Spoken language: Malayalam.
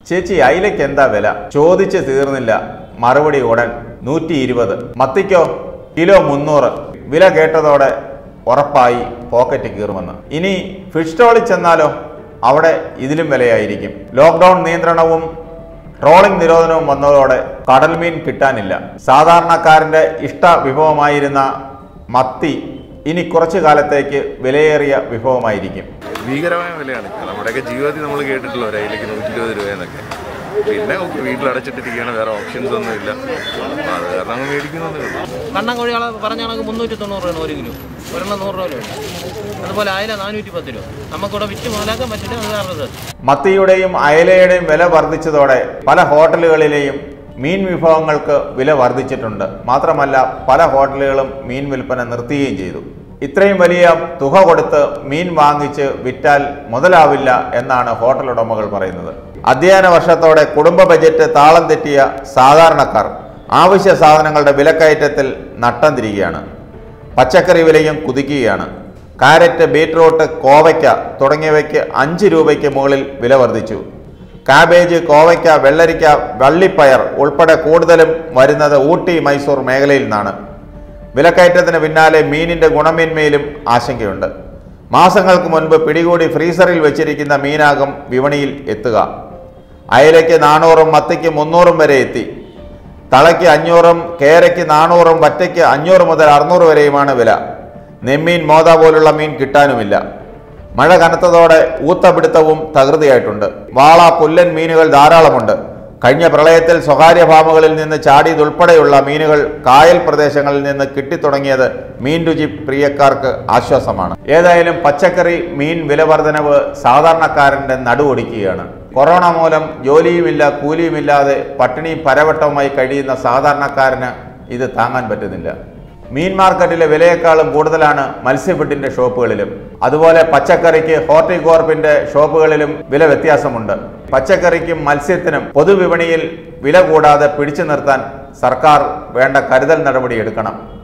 ചേച്ചി അയിലയ്ക്ക് എന്താ വില ചോദിച്ച് തീർന്നില്ല മറുപടി ഉടൻ നൂറ്റി ഇരുപത് മത്തിക്കോ കിലോ മുന്നൂറ് വില കേട്ടതോടെ ഉറപ്പായി പോക്കറ്റ് കീറുമെന്ന് ഇനി ഫിഷ് സ്റ്റോളിൽ ചെന്നാലോ അവിടെ ഇതിലും വിലയായിരിക്കും ലോക്ക്ഡൌൺ നിയന്ത്രണവും ട്രോളിംഗ് നിരോധനവും വന്നതോടെ കടൽമീൻ കിട്ടാനില്ല സാധാരണക്കാരന്റെ ഇഷ്ട വിഭവമായിരുന്ന മത്തി ഇനി കുറച്ചു കാലത്തേക്ക് വിലയേറിയ വിഭവമായിരിക്കും ഭീകരമായ വിലയാണ് ഇപ്പൊ. നമ്മുടെയൊക്കെ ജീവിതത്തിൽ നമ്മൾ കേട്ടിട്ടുള്ള ഒരു അതിലേക്ക് നൂറ്റി ഇരുപത് രൂപയെന്നൊക്കെ പിന്നെ വീട്ടിൽ അടച്ചിട്ടിരിക്കുകയാണ് വേറെ ഓപ്ഷൻസ് ഒന്നും ഇല്ല അപ്പൊ അത് കാരണം അങ്ങ് മേടിക്കുന്നതേ ഉള്ളൂ കണ്ണൻ കോഴികളെ പറഞ്ഞ കണക്ക് മുന്നൂറ്റി തൊണ്ണൂറ് രൂപയാണ് ഒരു കിലോ ഒരെണ്ണം നൂറ് രൂപ ഉണ്ട് അതുപോലെ അയല നാനൂറ്റി പത്ത് രൂപ നമുക്കിവിടെ വിറ്റ് മുതലാക്കാൻ പറ്റില്ല അത് കാരണം മത്തിയുടെയും അയലയുടെയും വില വർദ്ധിച്ചതോടെ പല ഹോട്ടലുകളിലെയും മീൻ വിഭവങ്ങൾക്ക് വില വർദ്ധിച്ചിട്ടുണ്ട് മാത്രമല്ല പല ഹോട്ടലുകളും മീൻ വിൽപ്പന നിർത്തുകയും ചെയ്തു ഇത്രയും വലിയ തുക കൊടുത്ത് മീൻ വാങ്ങിച്ച് വിറ്റാൽ മുതലാവില്ല എന്നാണ് ഹോട്ടൽ ഉടമകൾ പറയുന്നത് അധ്യയന വർഷത്തോടെ കുടുംബ ബജറ്റ് താളം തെറ്റിയ സാധാരണക്കാർ ആവശ്യ സാധനങ്ങളുടെ വിലക്കയറ്റത്തിൽ നട്ടം തിരികെയാണ് പച്ചക്കറി വിലയും കുതിക്കുകയാണ് കാരറ്റ് ബീറ്റ്റൂട്ട് കോവയ്ക്ക തുടങ്ങിയവയ്ക്ക് അഞ്ച് രൂപയ്ക്ക് മുകളിൽ വില വർദ്ധിച്ചു കാബേജ് കോവയ്ക്ക വെള്ളരിക്ക വള്ളിപ്പയർ ഉൾപ്പെടെ കൂടുതലും വരുന്നത് ഊട്ടി മൈസൂർ മേഖലയിൽ നിന്നാണ് വിലക്കയറ്റത്തിന് പിന്നാലെ മീനിന്റെ ഗുണമേന്മയിലും ആശങ്കയുണ്ട് മാസങ്ങൾക്ക് മുൻപ് പിടികൂടി ഫ്രീസറിൽ വെച്ചിരിക്കുന്ന മീനാകും വിപണിയിൽ എത്തുക അയലയ്ക്ക് നാനൂറും മത്തിക്ക് മുന്നൂറും വരെ എത്തി തളയ്ക്ക് അഞ്ഞൂറും കേരയ്ക്ക് നാനൂറും വറ്റയ്ക്ക് അഞ്ഞൂറ് മുതൽ അറുന്നൂറ് വരെയുമാണ് വില നെമ്മീൻ മോത പോലുള്ള മീൻ കിട്ടാനുമില്ല മഴ കനത്തതോടെ ഊത്തപിടുത്തവും തകൃതിയായിട്ടുണ്ട് വാള പുല്ലൻ മീനുകൾ ധാരാളമുണ്ട് കഴിഞ്ഞ പ്രളയത്തിൽ സ്വകാര്യ ഫാമുകളിൽ നിന്ന് ചാടിയതുൾപ്പെടെയുള്ള മീനുകൾ കായൽ പ്രദേശങ്ങളിൽ നിന്ന് കിട്ടിത്തുടങ്ങിയത് മീൻ രുചി പ്രിയക്കാർക്ക് ആശ്വാസമാണ് ഏതായാലും പച്ചക്കറി മീൻ വില വർധനവ് സാധാരണക്കാരന്റെ നടുവൊടിക്കുകയാണ് കൊറോണ മൂലം ജോലിയുമില്ല കൂലിയുമില്ലാതെ പട്ടിണി പരവട്ടവുമായി കഴിയുന്ന സാധാരണക്കാരന് ഇത് താങ്ങാൻ പറ്റുന്നില്ല മീൻ മാർക്കറ്റിലെ വിലയേക്കാളും കൂടുതലാണ് മത്സ്യഫെഡിന്റെ ഷോപ്പുകളിലും അതുപോലെ പച്ചക്കറിക്ക് ഹോർട്ടികോർപ്പിന്റെ ഷോപ്പുകളിലും വില വ്യത്യാസമുണ്ട് പച്ചക്കറിക്കും മത്സ്യത്തിനും പൊതുവിപണിയിൽ വില കൂടാതെ പിടിച്ചു നിർത്താൻ സർക്കാർ വേണ്ട കരുതൽ നടപടി എടുക്കണം